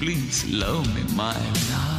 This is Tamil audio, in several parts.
please love me, my love.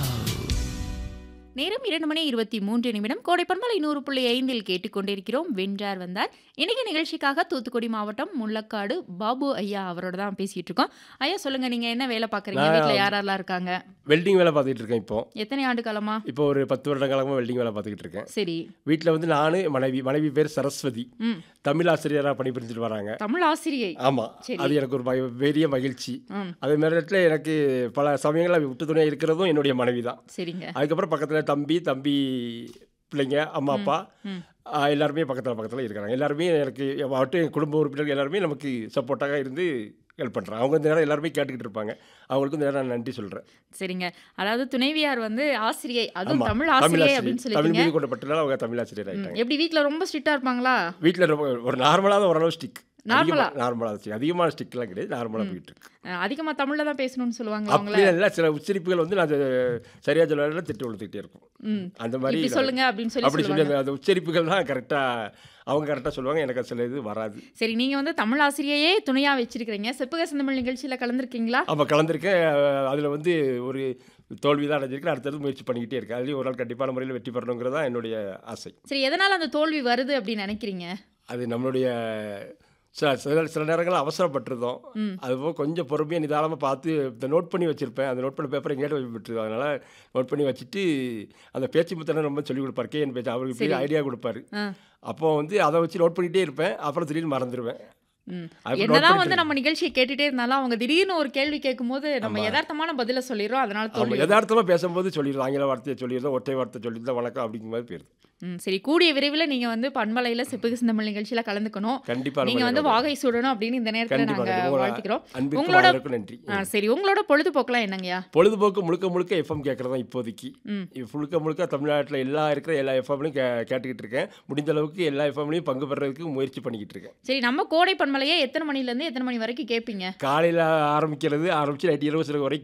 நேரம் இரண்டு மணி இருபத்தி மூன்று நிமிடம் கோடை பண்பலை நூறு புள்ளி ஐந்தில் கேட்டுக்கொண்டிருக்கிறோம் வென்றார் வந்தார் இன்னைக்கு நிகழ்ச்சிக்காக தூத்துக்குடி மாவட்டம் முள்ளக்காடு பாபு ஐயா அவரோட தான் பேசிட்டு இருக்கோம் ஐயா சொல்லுங்க நீங்க என்ன வேலை பாக்குறீங்க நான் வீட்ல யாரெல்லாம் இருக்காங்க வெல்டிங் வேலை பார்த்துக்கிட்டு இருக்கேன் இப்போ எத்தனை ஆண்டு காலமா இப்போ ஒரு பத்து வருட காலமாக வெல்டிங் வேலை பார்த்துக்கிட்டு இருக்கேன் சரி வீட்டில் வந்து நான் மனைவி மனைவி பேர் சரஸ்வதி ம் தமிழ் ஆசிரியராக பணிபுரிஞ்சிட்டு வராங்க தமிழ் ஆசிரியை ஆமாம் சரி. அது எனக்கு ஒரு மகி- பெரிய மகிழ்ச்சி ம் அதே மாதிரி இடத்துல எனக்கு பல சமயங்களில் விட்டு துணையாக இருக்கிறதும் என்னுடைய மனைவி தான் சரிங்க அதுக்கப்புறம் பக்கத்தில் தம்பி தம்பி பிள்ளைங்க அம்மா அப்பா ம் ஆ, எல்லாருமே பக்கத்தில் பக்கத்தில் இருக்கிறாங்க எல்லாருமே எனக்கு மட்டும் என் குடும்ப உறுப்பினர்கள் எல்லாருமே நமக்கு சப்போர்ட்டாக இருந்து ஹெல்ப் பண்ணுறாங்க அவங்க இந்த நேரம் எல்லாருமே கேட்டுக்கிட்டு இருப்பாங்க அவங்களுக்கும் இந்த நேரம் நான் நன்றி சொல்கிறேன் சரிங்க அதாவது துணைவியார் வந்து ஆசிரியை அதுவும் ஆமா. தமிழ் தமிழ் ஆசிரியை ஆசிரியர் அப்படின்னு தமிழ் சொல்லிட்டீங்க மீது கொண்ட பட்டியலால் அவங்க தமிழ் ஆசிரியர் ம், ஆகிட்டாங்க எப்படி வீட்ல ரொம்ப ஸ்ட்ரிக்டா இருப்பாங்களா வீட்டில் ரொம்ப ஒரு நார்மலாக ஓரளவு ஸ்டிக் நார்மலா? நார்மலாக ஸ்டிக் அதிகமான ஸ்டிக்லாம் கிடையாது நார்மலாக போயிட்டு இருக்கு அஹ், அதிகமா தமிழ்ல தான் பேசணும்னு சொல்லுவாங்க அவங்கள அப்படி இல்லை சில உச்சரிப்புகள் வந்து நான் சரியாக சொல்ல திட்டு விழுத்துக்கிட்டே இருக்கும் ம் அந்த மாதிரி இப்படி சொல்லுங்க அப்படின்னு சொல்லி அப்படி சொல்லி சொல்லுவாங்க அந்த- அந்த உச்சரிப்புகள் தான் கரெக்டாக அவங்க கரெக்டாக சொல்லுவாங்க எனக்கு சில இது வராது சரி நீங்க வந்து தமிழ் ஆசிரியையே துணையா வச்சிருக்கிறீங்க செப்புக செந்தமிழ் நிகழ்ச்சியில கலந்துருக்கீங்களா அப்போ கலந்துருக்கேன் அதில் வந்து ஒரு தோல்வி தான் அடைஞ்சிருக்கேன் அடுத்தது முயற்சி பண்ணிக்கிட்டே இருக்கேன் அதுலேயும் ஒரு நாள் கண்டிப்பான முறையில் வெற்றி பெறணுங்கிறது தான் என்னுடைய ஆசை சரி எதனால அந்த தோல்வி வருது அப்படின்னு நினைக்கிறீங்க அது நம்மளுடைய சில சில சில நேரங்களில் அவசரப்பட்டிருந்தோம் ம். அதுபோக கொஞ்சம் பொறுமையாக நிதானமாக பார்த்து இந்த நோட் பண்ணி வச்சுருப்பேன் அந்த நோட் பண்ண பேப்பரை எங்கேயாட்டு வச்சு விட்டுருது அதனால் நோட் பண்ணி வச்சுட்டு அந்த பேச்சு புத்தகம் ரொம்ப சொல்லிக் கொடுப்பார் கே என் பேச்சு அவருக்கு பெரிய சரி. ஐடியா கொடுப்பாரு ஆ, அப்போ வந்து அதை வச்சு நோட் பண்ணிகிட்டே இருப்பேன் அப்புறம் திடீர்னு மறந்துடுவேன் ம். அது note என்னதான் வந்து பண்ணிட்டு- நம்ம நிகழ்ச்சியை கேட்டுட்டே இருந்தாலும் அவங்க திடீர்னு ஒரு கேள்வி கேட்கும்போது நம்ம ஆமா. யதார்த்தமான பதில சொல்லிடுறோம் அதனால ஆமாம் தோல்வி வருது. யதார்த்தமாக பேசும்போது சொல்லிடுறோம் ஆங்கில வார்த்தையை சொல்லிடுறோம் ஒற்றை வார்த்தை சொல்லியிருந்தா வணக்கம் அப்படிங்கிற மாதிரி போயிருது ம், சரி கூடிய விரைவில் நீங்க வந்து பண்பலையில செப்புக செந்தமிழ் நிகழ்ச்சியில கலந்துக்கணும் கண்டிப்பாக நீங்க வந்து வாகை சூடணும் அப்படின்னு இந்த நேரத்துல கண்டிப்பாக நாங்க உங்களோட வாழ்த்துக்கிறோம் அன்பிற்கும் உங்களோட- ஆதரவுக்கும் நன்றி ஆ, சரி உங்களோட பொழுதுபோக்கெல்லாம் என்னங்கய்யா பொழுதுபோக்கு முழுக்க முழுக்க எஃப்எம் கேட்குறது தான் இப்போதைக்கு ம் இது முழுக்க முழுக்க தமிழ்நாட்டில் எல்லா இருக்கிற எல்லா எஃப்எம்லையும் கே கேட்டுக்கிட்டு இருக்கேன் முடிந்த அளவுக்கு எல்லா எஃப்எம்லையும் பங்கு பெறதுக்கு முயற்சி பண்ணிக்கிட்டு இருக்கேன் சரி நம்ம கோடை பண்பலையே எத்தனை மணில இருந்து எத்தனை மணி வரைக்கும் கேட்பீங்க காலையில் ஆரம்பிக்கிறது ஆரம்பித்து நைட்டு இருபது வரைக்கும்